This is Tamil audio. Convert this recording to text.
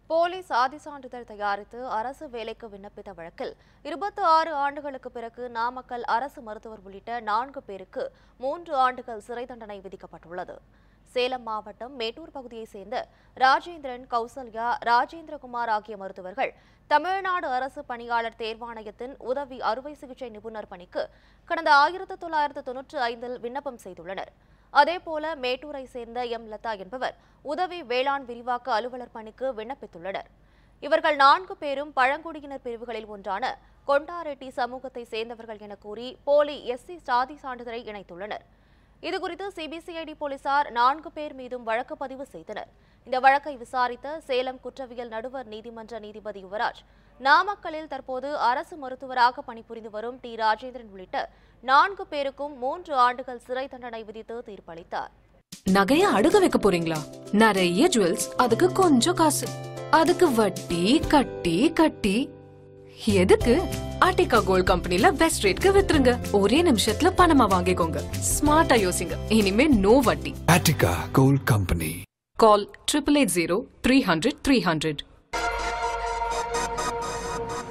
போலி சாதி சான்றிதழ் தயாரித்து அரசு வேலைக்கு விண்ணப்பித்த வழக்கில் இருபத்தி ஆறு ஆண்டுகளுக்கு பிறகு நாமக்கல் அரசு மருத்துவர் உள்ளிட்ட நான்கு பேருக்கு மூன்று ஆண்டுகள் சிறை தண்டனை விதிக்கப்பட்டுள்ளது சேலம் மாவட்டம் மேட்டூர் பகுதியைச் சேர்ந்த ராஜேந்திரன் கௌசல்யா ராஜேந்திரகுமார் ஆகிய மருத்துவர்கள் தமிழ்நாடு அரசு பணியாளர் தேர்வாணையத்தின் உதவி அறுவை சிகிச்சை நிபுணர் பணிக்கு கடந்த ஆயிரத்து தொள்ளாயிரத்து தொன்னூற்றி ஐந்தில் விண்ணப்பம் செய்துள்ளனர் அதேபோல மேட்டூரை சேர்ந்த எம் லதா என்பவர் உதவி வேளாண் விரிவாக்க அலுவலர் பணிக்கு விண்ணப்பித்துள்ளனர் இவர்கள் நான்கு பேரும் பழங்குடியினர் பிரிவுகளில் ஒன்றான கொண்டாரெட்டி சமூகத்தை சேர்ந்தவர்கள் என கூறி போலி எஸ்சி சாதி சான்றிதழை இணைத்துள்ளனர் இதுகுறித்து சிபிசிஐடி போலீசார் நான்கு பேர் மீதும் வழக்கு பதிவு செய்தனர் இந்த வழக்கை விசாரித்த சேலம் குற்றவியல் நடுவர் நீதிமன்ற நீதிபதி யுவராஜ் நாமக்கல்லில் தற்போது அரசு மருத்துவராக பணிபுரிந்து வரும் டி ராஜேந்திரன் உள்ளிட்ட நான்கு பேருக்கும் மூன்று ஆண்டுகள் சிறை தண்டனை விதித்து தீர்ப்பளித்தார் நகைய அடுக வைக்க போறீங்களா நிறைய ஜுவல்ஸ் அதுக்கு கொஞ்சம் காசு அதுக்கு வட்டி கட்டி கட்டி எதுக்கு ஆர்டிகா கோல்ட் கம்பெனில பெஸ்ட் ரேட்க்கு வித்துருங்க ஒரே நிமிஷத்துல பணமா வாங்கிக்கோங்க ஸ்மார்ட்டா யோசிங்க இனிமே நோ வட்டி Attica Gold Company. Call triple eight zero three hundred three hundred